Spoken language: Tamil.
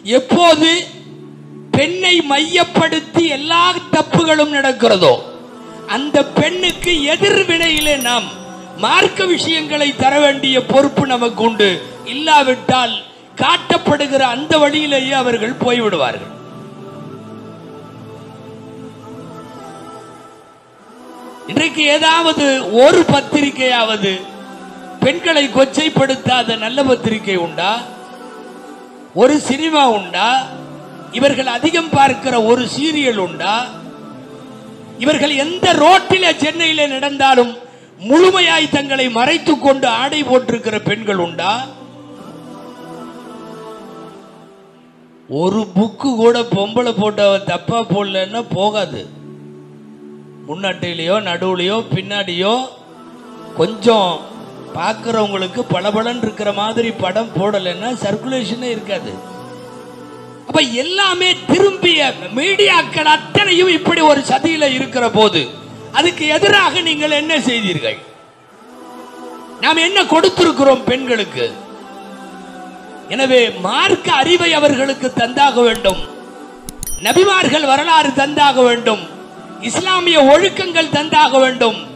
எப்போது பெண்ணை மையப்படுத்தி எல்லா தப்புகளும் நடக்கிறதோ அந்த பெண்ணுக்கு எதிர்வினையிலே நாம் மார்க்க விஷயங்களை தர வேண்டிய பொறுப்பு நமக்கு உண்டு இல்லாவிட்டால் காட்டப்படுகிற அந்த வழியிலேயே அவர்கள் போய்விடுவார்கள் இன்றைக்கு ஏதாவது ஒரு பத்திரிகையாவது பெண்களை கொச்சைப்படுத்தாத நல்ல பத்திரிகை உண்டா ஒரு சினிமா உண்டா இவர்கள் அதிகம் பார்க்கிற ஒரு சீரியல் உண்டா இவர்கள் எந்த ரோட்டில சென்னையில நடந்தாலும் முழுமையாய் தங்களை மறைத்துக் கொண்டு ஆடை போட்டிருக்கிற பெண்கள் உண்டா ஒரு புக்கு கூட பொம்பளை போட்டவ தப்பா போடலன்னா போகாது முன்னாட்டிலேயோ நடுவுலையோ பின்னாடியோ கொஞ்சம் பார்க்குறவங்களுக்கு பளபளன்னு இருக்கிற மாதிரி படம் போடலைன்னா சர்க்குலேஷனே இருக்காது அப்ப எல்லாமே திரும்பிய மீடியாக்கள் அத்தனையும் இப்படி ஒரு சதியில இருக்கிற போது அதுக்கு எதிராக நீங்கள் என்ன செய்தீர்கள் நாம் என்ன கொடுத்திருக்கிறோம் பெண்களுக்கு எனவே மார்க்க அறிவை அவர்களுக்கு தந்தாக வேண்டும் நபிமார்கள் வரலாறு தந்தாக வேண்டும் இஸ்லாமிய ஒழுக்கங்கள் தந்தாக வேண்டும்